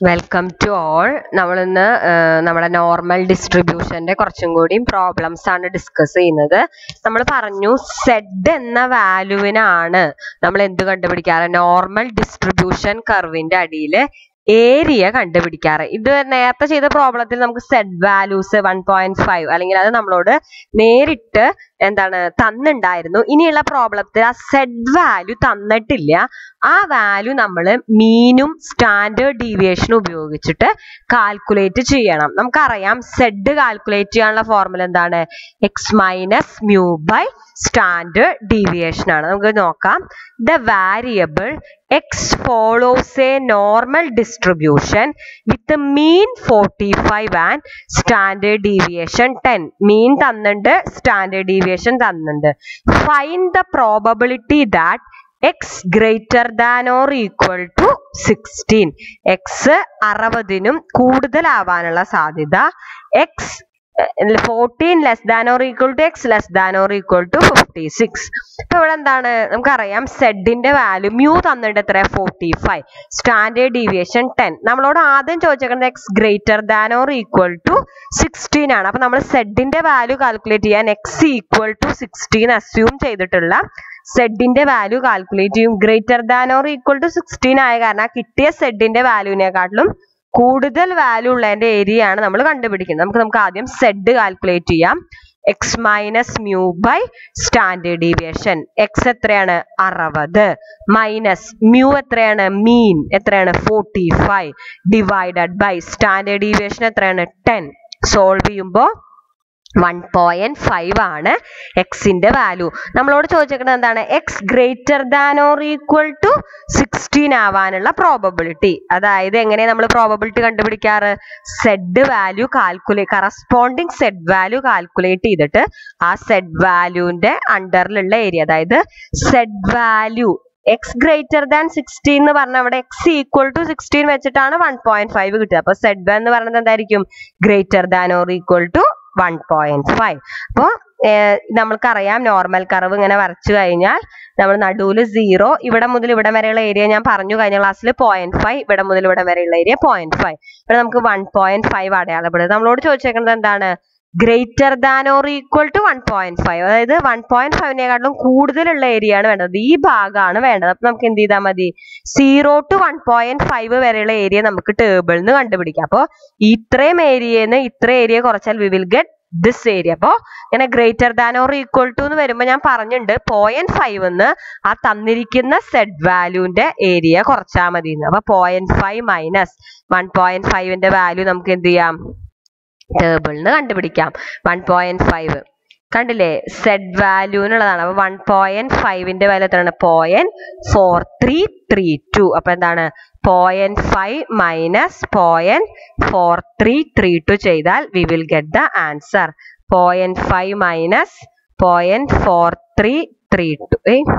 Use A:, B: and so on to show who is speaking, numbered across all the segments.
A: welcome to all നമ്മളിന്ന് നമ്മുടെ normal ഡിസ്ട്രിബ്യൂഷന്റെ കുറച്ചും കൂടി പ്രോബ്ലംസ് ആണ് ഡിസ്കസ് ചെയ്യുന്നത് നമ്മൾ പറഞ്ഞു സെഡ് എന്ന വാല്യൂവിനാണ് നമ്മൾ എന്ത് കണ്ടുപിടിക്കാറ് നോർമൽ ഡിസ്ട്രിബ്യൂഷൻ കർവിന്റെ അടിയിൽ ഏരിയ കണ്ടുപിടിക്കാറ് ഇത് നേരത്തെ ചെയ്ത പ്രോബ്ലത്തിൽ നമുക്ക് Z values one point five അല്ലെങ്കിൽ അത് നമ്മളോട് നേരിട്ട് എന്താണ് തന്നിണ്ടായിരുന്നു ഇനിയുള്ള പ്രോബ്ലത്തിൽ ആ സെഡ് വാല്യൂ തന്നിട്ടില്ല ആ വാല്യൂ നമ്മൾ മീനും സ്റ്റാൻഡേർഡ് ഡീവിയേഷനും ഉപയോഗിച്ചിട്ട് കാൽക്കുലേറ്റ് ചെയ്യണം നമുക്കറിയാം സെഡ് കാൽക്കുലേറ്റ് ചെയ്യാനുള്ള ഫോർമുല എന്താണ് X minus mu by standard deviation ആണ് നമുക്ക് നോക്കാം the variable X follows a normal distribution with mean forty five and standard deviation ten mean തന്നിട്ടുണ്ട് സ്റ്റാൻഡേർഡ് ഡീവിയേഷൻ തന്നിട്ടുണ്ട് find the probability that X greater than or equal to sixteen X അറുപതിനും കൂടുതലാവാനുള്ള സാധ്യത X fourteen less than or equal to X less than or equal to fifty six ഇപ്പൊ ഇവിടെ എന്താണ് നമുക്കറിയാം സെഡിന്റെ വാല്യൂ മ്യൂ തന്നിട്ട് എത്ര forty five standard deviation ten നമ്മളോട് ആദ്യം ചോദിച്ചേക്കുന്നത് X greater than or equal to sixteen ആണ് അപ്പൊ നമ്മൾ സെഡിന്റെ വാല്യൂ കാൽക്കുലേറ്റ് ചെയ്യാൻ X equal to sixteen assume ചെയ്തിട്ടുള്ള സെഡിന്റെ വാല്യൂ കാൽക്കുലേറ്റ് ചെയ്യും greater than or equal to sixteen ആയ കാരണം കിട്ടിയ സെഡിന്റെ വാല്യൂവിനെക്കാട്ടിലും കൂടുതൽ വാല്യൂ ഉള്ളതിന്റെ ഏരിയ ആണ് നമ്മൾ കണ്ടുപിടിക്കുന്നത് നമുക്ക് നമുക്ക് ആദ്യം സെഡ് കാൽക്കുലേറ്റ് ചെയ്യാം X minus mu by standard deviation X എത്രയാണ് അറുപത് മൈനസ് മ്യൂ എത്രയാണ് മീൻ എത്രയാണ് forty five divided by standard deviation എത്രയാണ് ടെൻ സോൾവ് ചെയ്യുമ്പോൾ വൺ പോയിന്റ് ഫൈവ് ആണ് എക്സിന്റെ വാല്യൂ നമ്മളോട് ചോദിച്ചേക്കുന്നത് എന്താണ് X greater than or equal to sixteen ആവാനുള്ള പ്രോബബിലിറ്റി അതായത് എങ്ങനെ നമ്മൾ പ്രോബബിലിറ്റി കണ്ടുപിടിക്കാറ് Z value calculate corresponding Z value calculate ചെയ്തിട്ട് ആ സെഡ് വാല്യൂന്റെ അണ്ടറിലുള്ള ഏരിയ അതായത് Z value X greater than sixteen എന്ന് പറഞ്ഞ അവിടെ എക്സ് ഈക്വൽ ടു സിക്സ്റ്റീൻ വെച്ചിട്ടാണ് വൺ പോയിന്റ് ഫൈവ് കിട്ടുക അപ്പൊ സെഡ് എന്ന് പറയുന്നത് എന്തായിരിക്കും greater than or equal to one point five അപ്പോൾ നമ്മൾക്കറിയാം നോർമൽ കർവ് ഇങ്ങനെ വരച്ചു കഴിഞ്ഞാൽ നമ്മൾ നടുവിൽ സീറോ ഇവിടെ മുതൽ ഇവിടെ വരെയുള്ള ഏരിയ ഞാൻ പറഞ്ഞു കഴിഞ്ഞ ക്ലാസ്സിൽ പോയിന്റ് ഫൈവ് ഇവിടെ മുതൽ ഇവിടെ വരെയുള്ള ഏരിയ പോയിന്റ് ഫൈവ് ഇവിടെ നമുക്ക് വൺ പോയിന്റ് ഫൈവ് അടയാളപ്പെടുന്നത് നമ്മളോട് ചോദിച്ചേക്കുന്നത് എന്താണ് greater than or equal to one point five അതായത് വൺ പോയിന്റ് ഫൈവിനെക്കാട്ടിലും കൂടുതലുള്ള ഏരിയ ആണ് വേണ്ടത് ഈ ഭാഗമാണ് വേണ്ടത് അപ്പൊ നമുക്ക് എന്ത് ചെയ്താൽ മതി zero to one point five വരെയുള്ള ഏരിയ നമുക്ക് ടേബിളിൽ നിന്ന് കണ്ടുപിടിക്കാം അപ്പോൾ ഇത്രയും ഏരിയന്ന് ഇത്ര ഏരിയ കുറച്ചാൽ we will get this area അപ്പോ ഇങ്ങനെ greater than or equal to എന്ന് വരുമ്പോൾ ഞാൻ പറഞ്ഞിട്ടുണ്ട് പോയിന്റ് ഫൈവ് എന്ന് ആ തന്നിരിക്കുന്ന സെഡ് വാല്യൂന്റെ ഏരിയ കുറച്ചാൽ മതി അപ്പൊ point five minus one point ഫൈവിന്റെ വാല്യൂ നമുക്ക് എന്ത് ചെയ്യാം ടേബിളിൽ നിന്ന് കണ്ടുപിടിക്കാം വൺ പോയിന്റ് ഫൈവ് കണ്ടില്ലേ സെഡ് വാല്യൂന്നുള്ളതാണ് അപ്പൊ വൺ പോയിന്റ് ഫൈവിന്റെ വാല്യൂ എത്രയാണ് point four three three two അപ്പൊ എന്താണ് point five minus point four three three two ചെയ്താൽ we will get the answer point five minus point four three three two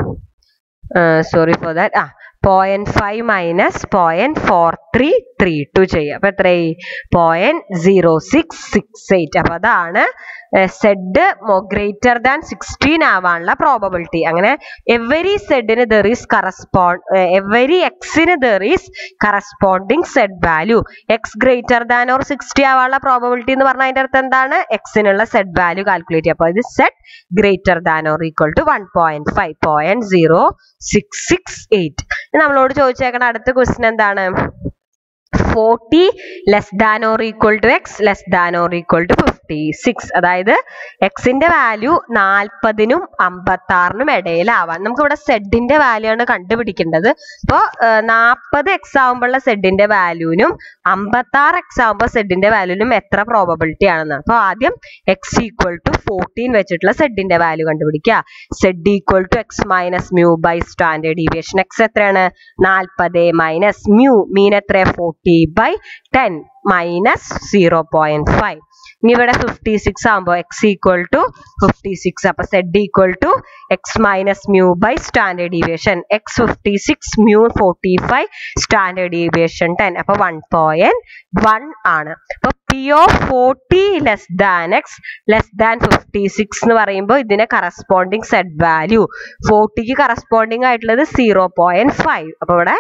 A: sorry for that ആ point five minus point four three three to ചെയ്യുക അപ്പൊ എത്രയായി point zero six six eight അപ്പൊ അതാണ് Z greater than sixteen ആവാനുള്ള probability അങ്ങനെ every സെഡിന് there is correspond every എക്സിന് there is corresponding Z value X greater than or sixty ആവാനുള്ള പ്രോബബിലിറ്റി എന്ന് പറഞ്ഞാൽ അതിന്റെ അർത്ഥം എന്താണ് എക്സിനുള്ള സെഡ് വാല്യൂ കാൽക്കുലേറ്റ് ചെയ്യുക അപ്പൊ ഇത് Z greater than or equal to one point five point zero six six eight നമ്മളോട് ചോദിച്ചേക്കണ അടുത്ത ക്വസ്റ്റ്യൻ എന്താണ് forty less than or equal to X less than or equal to fifty six അതായത് എക്സിന്റെ value നാൽപ്പതിനും അമ്പത്തി ആറിനും ഇടയിലാവാൻ നമുക്ക് ഇവിടെ സെഡിന്റെ വാല്യൂ ആണ് കണ്ടുപിടിക്കേണ്ടത് അപ്പോൾ നാൽപ്പത് എക്സ് ആകുമ്പോഴുള്ള സെഡിന്റെ വാല്യൂവിനും അമ്പത്തി ആറ് എക്സ് ആകുമ്പോൾ സെഡിന്റെ വാല്യൂവിനും എത്ര പ്രോബബിലിറ്റി ആണെന്ന് അപ്പോൾ ആദ്യം എക്സ് ഈക്വൽ ടു ഫോർട്ടീൻ വെച്ചിട്ടുള്ള സെഡിന്റെ വാല്യൂ കണ്ടുപിടിക്കുക Z equal to X minus mu by standard deviation X എത്രയാണ് നാൽപ്പത് മൈനസ് മ്യൂ മീൻ എത്ര forty by ten minus zero point five ഇനി ഇവിടെ ഫിഫ്റ്റി സിക്സ് ആകുമ്പോൾ X equal to fifty six അപ്പൊ Z equal to X minus mu by standard deviation X fifty six mu forty five standard deviation ten അപ്പൊ one point one ആണ് അപ്പൊ P of forty less than x less than fifty six എന്ന് പറയുമ്പോൾ ഇതിന് corresponding Z value ഫോർട്ടിക്ക് corresponding ആയിട്ടുള്ളത് zero point five അപ്പൊ ഇവിടെ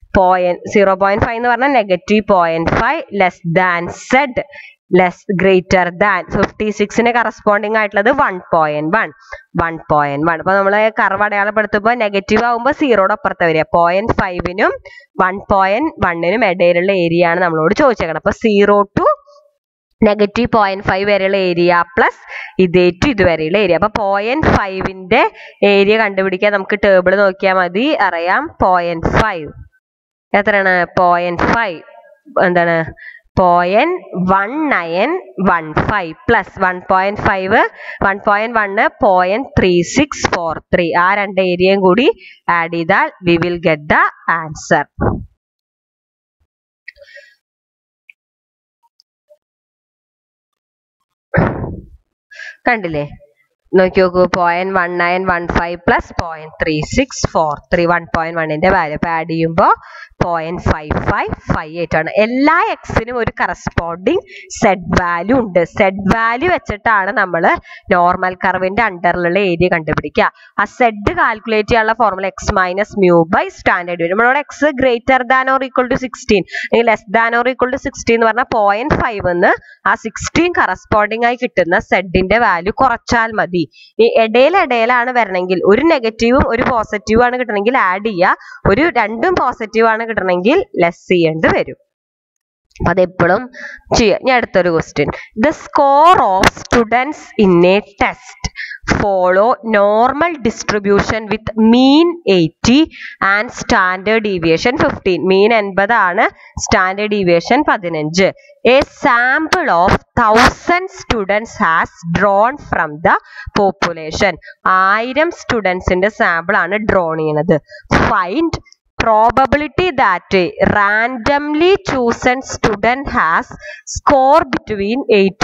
A: പോയിന്റ് സീറോ പോയിന്റ് ഫൈവ് എന്ന് പറഞ്ഞാൽ negative point five less than Z less greater than fifty സിക്സിന് കറസ്പോണ്ടിങ് ആയിട്ടുള്ളത് one point one one point one അപ്പൊ നമ്മൾ കർവ് അടയാളപ്പെടുത്തുമ്പോൾ നെഗറ്റീവ് ആകുമ്പോൾ സീറോയുടെ അപ്പുറത്ത് വരിക പോയിന്റ് ഫൈവിനും വൺ പോയിന്റ് വണ്ണിനും ഇടയിലുള്ള ഏരിയ ആണ് നമ്മളോട് ചോദിച്ചേക്കണം അപ്പൊ zero to negative point five വരെയുള്ള ഏരിയ പ്ലസ് ഇതേ ടു ഇതുവരെയുള്ള ഏരിയ അപ്പൊ പോയിന്റ് ഫൈവിന്റെ ഏരിയ കണ്ടുപിടിക്കാൻ നമുക്ക് ടേബിൾ നോക്കിയാൽ മതി അറിയാം പോയിന്റ് ഫൈവ് എത്രയാണ് പോയിന്റ് ഫൈവ് എന്താണ് point one nine one five plus one point five one point one point three six four three ആ രണ്ട് ഏരിയയും കൂടി ആഡ് ചെയ്താൽ we will get the answer കണ്ടില്ലേ നോക്കി നോക്കൂ point one nine one five plus point three six four three one point വണ്ണിന്റെ value അപ്പൊ ആഡ് ചെയ്യുമ്പോൾ point five five five eight ആണ് എല്ലാ എക്സിനും ഒരു കറസ്പോണ്ടിങ് സെഡ് വാല്യൂ ഉണ്ട് സെഡ് വാല്യൂ വെച്ചിട്ടാണ് നമ്മൾ നോർമൽ കർവിന്റെ അണ്ടറിലുള്ള ഏരിയ കണ്ടുപിടിക്കുക ആ സെഡ് കാൽക്കുലേറ്റ് ചെയ്യാനുള്ള formula x minus mu by standard വരും നമ്മളോട് x greater than or equal to sixteen അല്ലെങ്കിൽ less than or equal to sixteen എന്ന് പറഞ്ഞാൽ പോയിന്റ് ഫൈവ് എന്ന് ആ സിക്സ്റ്റീൻ കറസ്പോണ്ടിങ് ആയി കിട്ടുന്ന സെഡിന്റെ വാല്യൂ കുറച്ചാൽ മതി ഈ ഇടയിൽ ഇടയിലാണ് വരണമെങ്കിൽ ഒരു നെഗറ്റീവും ഒരു പോസിറ്റീവും ആണ് കിട്ടണമെങ്കിൽ ആഡ് ചെയ്യുക ഒരു രണ്ടും പോസിറ്റീവ് ആണ് കിട്ടണമെങ്കിൽ ലെസ് ചെയ്യേണ്ടി വരും അപ്പൊ അതെപ്പോഴും ചെയ്യാം ഞാൻ അടുത്തൊരു question the score of students in a test follow normal distribution with mean eighty and standard deviation fifteen mean എൺപതാണ് സ്റ്റാൻഡേർഡ് ഡീവിയേഷൻ പതിനഞ്ച് a sample of thousand students has drawn from the population ആയിരം സ്റ്റുഡൻസിന്റെ sample ആണ് drawn ചെയ്യുന്നത് find probability that a randomly chosen student has score between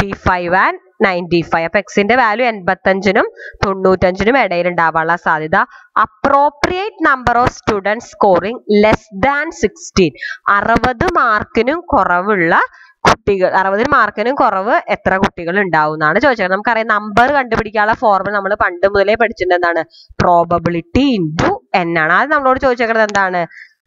A: 85 and 95 അപ്പൊ എക്സിന്റെ value എൺപത്തഞ്ചിനും തൊണ്ണൂറ്റഞ്ചിനും ഇടയിൽ ഉണ്ടാവാനുള്ള സാധ്യത appropriate number of student scoring less than sixteen അറുപത് മാർക്കിനും കുറവുള്ള കുട്ടികൾ അറുപതിന് മാർക്കിനും കുറവ് എത്ര കുട്ടികൾ ഉണ്ടാവും എന്നാണ് ചോദിച്ചത് നമുക്കറിയാം നമ്പർ കണ്ടുപിടിക്കാനുള്ള ഫോർമുല നമ്മൾ പണ്ട് മുതലേ പഠിച്ചിട്ടുണ്ട് എന്താണ് പ്രോബബിലിറ്റി ഇൻറ്റു എൻ ആണ് അത് നമ്മളോട് ചോദിച്ചേക്കുന്നത് എന്താണ്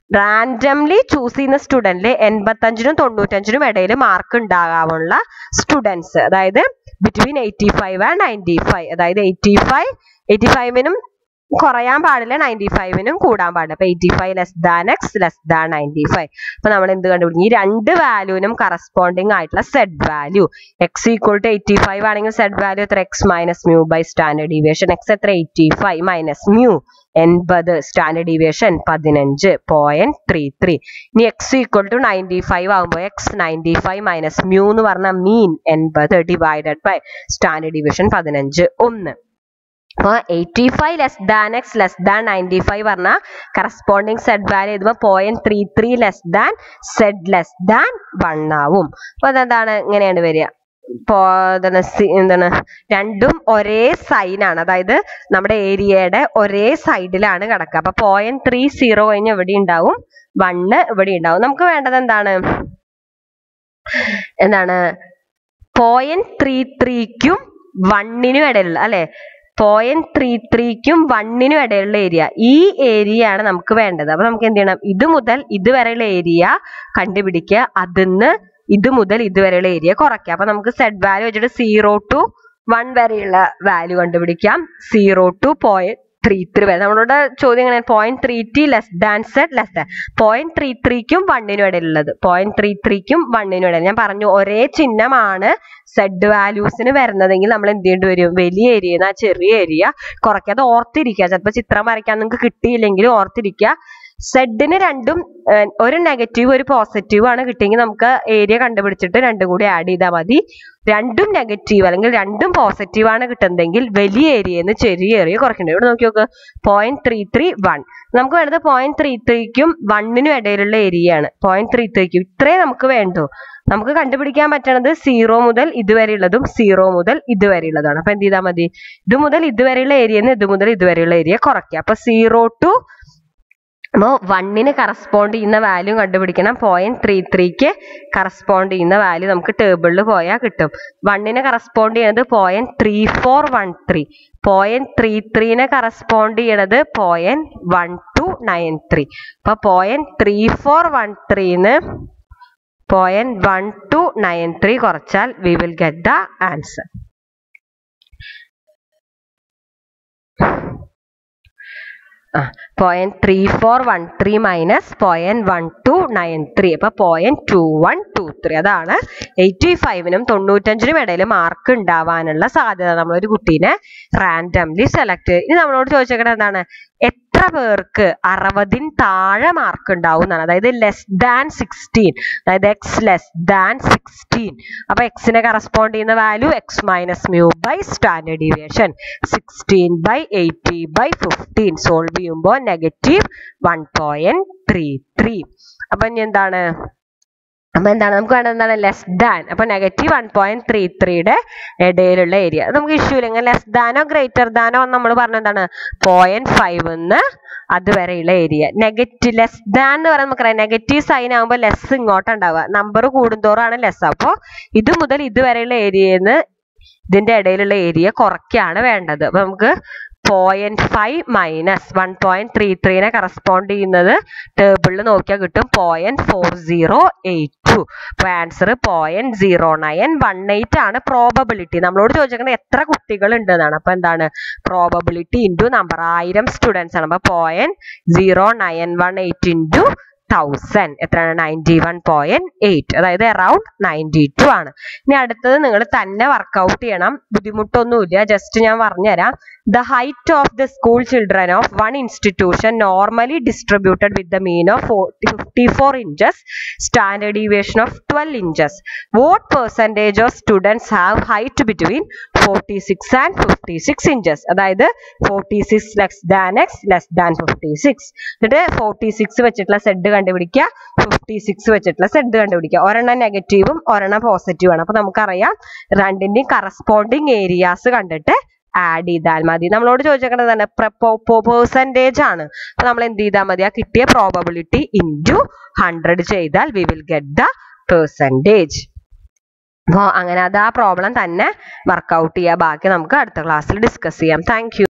A: റാൻഡംലി ചൂസ് ചെയ്യുന്ന സ്റ്റുഡന്റിൽ എൺപത്തഞ്ചിനും തൊണ്ണൂറ്റഞ്ചിനും ഇടയിൽ മാർക്ക് ഉണ്ടാകാവുള്ള സ്റ്റുഡൻസ് അതായത് between eighty five and ninety five അതായത് എയ്റ്റി ഫൈവ് എയ്റ്റി ഫൈവിനും കുറയാൻ പാടില്ല നയൻറ്റി ഫൈവിനും കൂടാൻ പാടില്ല അപ്പൊ eighty five less than x less than ninety five അപ്പൊ നമ്മൾ എന്ത് കണ്ടുപിടിക്കും ഈ രണ്ട് വാല്യൂവിനും കറസ്പോണ്ടിങ് ആയിട്ടുള്ള zed value x equal to eighty five ആണെങ്കിൽ സെഡ് വാല്യൂ എത്ര x minus mu by standard deviation x എത്ര എയ്റ്റി ഫൈവ് മൈനസ് മ്യൂ എൺപത് സ്റ്റാൻഡേർഡ് ഡീവിയേഷൻ പതിനഞ്ച് പോയിന്റ് ത്രീ ത്രീ ഇനി x equal to ninety five ആകുമ്പോൾ x ninety five minus mu എന്ന് പറഞ്ഞ മീൻ എൺപത് ഡിവൈഡഡ് ബൈ സ്റ്റാൻഡേർഡ് ഡീവിയേഷൻ പതിനഞ്ച് ഒന്ന് അപ്പൊ eighty five less than x less than ninety five പറഞ്ഞാൽ കറസ്പോണ്ടിങ് സെഡ് വാല്യൂ എഴുതുമ്പോൾ point three three less than Z less than one ആവും അപ്പൊ അതെന്താണ് ഇങ്ങനെയാണ് വരിക ഇപ്പോ എന്താണ് സി- എന്താണ് രണ്ടും ഒരേ സൈൻ ആണ് അതായത് നമ്മുടെ ഏരിയയുടെ ഒരേ സൈഡിലാണ് കിടക്കുക അപ്പൊ പോയിന്റ് ത്രീ സീറോ കഴിഞ്ഞ് ഇവിടെ ഉണ്ടാവും വണ്ണ് ഇവിടെ ഉണ്ടാവും നമുക്ക് വേണ്ടത് എന്താണ് എന്താണ് പോയിന്റ് ത്രീ ത്രീക്കും വണ്ണിനും ഇടയിലുള്ള അല്ലെ പോയിന്റ് ത്രീ ത്രീക്കും വണ്ണിനും ഇടയിലുള്ള ഏരിയ ഈ ഏരിയ ആണ് നമുക്ക് വേണ്ടത് അപ്പൊ നമുക്ക് എന്ത് ചെയ്യണം ഇത് മുതൽ ഇതുവരെയുള്ള ഏരിയ കണ്ടുപിടിക്കുക അതിന്ന് ഇത് മുതൽ ഇതുവരെയുള്ള ഏരിയ കുറയ്ക്കുക അപ്പൊ നമുക്ക് സെഡ് വാല്യൂ വെച്ചിട്ട് സീറോ ടു വൺ വരെയുള്ള വാല്യൂ കണ്ടുപിടിക്കാം zero to point three three വരെ നമ്മളോട് ചോദ്യം എങ്ങനെ point three T less than Z less than point three ത്രീക്കും വണ്ണിനും ഇടയിലുള്ളത് പോയിന്റ് ത്രീ ത്രീക്കും വണ്ണിനും ഇടയിൽ ഞാൻ പറഞ്ഞു ഒരേ ചിഹ്നമാണ് സെഡ് വാല്യൂസിന് വരുന്നതെങ്കിൽ നമ്മൾ എന്ത് ചെയ്യേണ്ടി വരും വലിയ ഏരിയ ആ ചെറിയ ഏരിയ കുറയ്ക്കാതെ ഓർത്തിരിക്കുക ചിലപ്പോൾ ചിത്രം വരയ്ക്കാൻ നിങ്ങൾക്ക് കിട്ടിയില്ലെങ്കിലും ഓർത്തിരിക്കുക സെഡിന് രണ്ടും ഏഹ്, ഒരു നെഗറ്റീവ് ഒരു പോസിറ്റീവ് ആണ് കിട്ടിയെങ്കിൽ നമുക്ക് ഏരിയ കണ്ടുപിടിച്ചിട്ട് രണ്ടും കൂടി ആഡ് ചെയ്താൽ മതി രണ്ടും നെഗറ്റീവ് അല്ലെങ്കിൽ രണ്ടും പോസിറ്റീവ് ആണ് കിട്ടുന്നതെങ്കിൽ വലിയ ഏരിയന്ന് ചെറിയ ഏരിയ കുറയ്ക്കേണ്ടി ഇവിടെ നോക്കി നോക്ക് പോയിന്റ് ത്രീ ത്രീ വൺ നമുക്ക് വേണ്ടത് പോയിന്റ് ത്രീ ത്രീക്കും വണ്ണിനും ഇടയിലുള്ള ഏരിയ ആണ് പോയിന്റ് ത്രീ ത്രീക്കും ഇത്രേ നമുക്ക് വേണ്ടൂ നമുക്ക് കണ്ടുപിടിക്കാൻ പറ്റണത് സീറോ മുതൽ ഇതുവരെയുള്ളതും സീറോ മുതൽ ഇതുവരെയുള്ളതാണ് അപ്പൊ എന്ത് ചെയ്താൽ മതി ഇത് മുതൽ ഇതുവരെയുള്ള ഏരിയന്ന് ഇത് മുതൽ ഇതുവരെയുള്ള ഏരിയ കുറയ്ക്കുക അപ്പൊ സീറോ ടു അപ്പോൾ വണ്ണിന് കറസ്പോണ്ട് ചെയ്യുന്ന വാല്യൂ കണ്ടുപിടിക്കണം പോയിന്റ് ത്രീ ത്രീക്ക് കറസ്പോണ്ട് ചെയ്യുന്ന വാല്യൂ നമുക്ക് ടേബിളിൽ പോയാൽ കിട്ടും വണ്ണിന് കറസ്പോണ്ട് ചെയ്യുന്നത് point three four one three point three ത്രീനെ കറസ്പോണ്ട് ചെയ്യണത് point one two nine three അപ്പൊ പോയിന്റ് ത്രീ ഫോർ വൺ ത്രീന്ന് point one two nine three കുറച്ചാൽ we will get the answer point three four one three minus point one two nine three അപ്പൊ point two one two three അതാണ് eighty ഫൈവിനും തൊണ്ണൂറ്റഞ്ചിനും ഇടയിൽ mark ഉണ്ടാവാനുള്ള സാധ്യത നമ്മളൊരു കുട്ടീനെ റാൻഡംലി സെലക്ട് ഇനി നമ്മളോട് ചോദിച്ചേക്കണത് എന്താണ് എത്ര പേർക്ക് അറുപതിന് താഴെ മാർക്ക് ഉണ്ടാവും എന്നാണ് അതായത് ലെസ് ദാൻ സിക്സ്റ്റീൻ അതായത് എക്സ് ലെസ് ദാൻ സിക്സ്റ്റീൻ അപ്പൊ എക്സിനെ കറസ്പോണ്ട് ചെയ്യുന്ന value x minus mu by standard deviation sixteen by eighty by fifteen solve ചെയ്യുമ്പോൾ negative one point three three അപ്പൊ ഇനി എന്താണ് അപ്പൊ എന്താണ് നമുക്ക് വേണ്ടത് എന്താണ് ലെസ് ദാൻ അപ്പൊ നെഗറ്റീവ് വൺ പോയിന്റ് ത്രീ ത്രീയുടെ ഇടയിലുള്ള ഏരിയ അത് നമുക്ക് ഇഷ്യൂ ഇല്ലെങ്കിൽ ലെസ് ദാനോ ഗ്രേറ്റർ ദാനോ നമ്മൾ പറഞ്ഞ എന്താണ് പോയിന്റ് ഫൈവ് എന്ന് അതുവരെയുള്ള ഏരിയ നെഗറ്റീവ് ലെസ് ദാൻ എന്ന് പറയുന്നത് നമുക്കറിയാം നെഗറ്റീവ് സൈൻ ആകുമ്പോൾ ലെസ് ഇങ്ങോട്ട് ഉണ്ടാവുക നമ്പർ കൂടുന്തോറാണ് ലെസ് അപ്പോൾ ഇത് മുതൽ ഇതുവരെയുള്ള ഏരിയയിൽ നിന്ന് ഇതിന്റെ ഇടയിലുള്ള ഏരിയ കുറയ്ക്കാണ് വേണ്ടത് അപ്പൊ നമുക്ക് point five minus one point three ത്രീനെ കറസ്പോണ്ട് ചെയ്യുന്നത് ടേബിളിൽ നോക്കിയാൽ കിട്ടും point four zero eight two അപ്പൊ answer point zero nine one eight ആണ് പ്രോബബിലിറ്റി നമ്മളോട് ചോദിച്ചേക്കുന്നത് എത്ര കുട്ടികൾ ഉണ്ട് എന്നാണ് അപ്പൊ എന്താണ് പ്രോബബിലിറ്റി ഇൻറ്റു നമ്പർ ആയിരം സ്റ്റുഡൻസ് ആണ് അപ്പൊ point zero nine one eight into thousand എത്രയാണ് നയൻറ്റി വൺ പോയിന്റ് എയ്റ്റ് അതായത് അറൌണ്ട് നയൻറ്റി ടു ആണ് ഇനി അടുത്തത് നിങ്ങൾ തന്നെ വർക്കൗട്ട് ചെയ്യണം ബുദ്ധിമുട്ടൊന്നുമില്ല ജസ്റ്റ് ഞാൻ പറഞ്ഞുതരാം the height of the school children of one institution normally distributed with the mean of fifty four inches standard deviation of twelve inches what percentage of students have height between forty six and fifty six inches അതായത് forty six less than x less than fifty six എന്നിട്ട് forty six വെച്ചിട്ടുള്ള zed കണ്ടുപിടിക്കുക fifty six വെച്ചിട്ടുള്ള zed കണ്ടുപിടിക്കുക ഒരെണ്ണം നെഗറ്റീവും ഒരെണ്ണം positive ആണ് അപ്പൊ നമുക്കറിയാം രണ്ടിന്റെയും കറസ്പോണ്ടിങ് ഏരിയാസ് കണ്ടിട്ട് ആഡ് ചെയ്താൽ മതി നമ്മളോട് ചോദിച്ചേക്കുന്നത് തന്നെ പെർസെൻറ്റേജ് ആണ് അപ്പൊ നമ്മൾ എന്ത് ചെയ്താൽ മതി ആ കിട്ടിയ പ്രോബബിലിറ്റി ഇൻറ്റു ഹൺഡ്രഡ് ചെയ്താൽ we will get the percentage അപ്പോൾ അങ്ങനെ അത് ആ പ്രോബ്ലം തന്നെ വർക്കൗട്ട് ചെയ്യുക ബാക്കി നമുക്ക് അടുത്ത ക്ലാസ്സിൽ ഡിസ്കസ് ചെയ്യാം താങ്ക്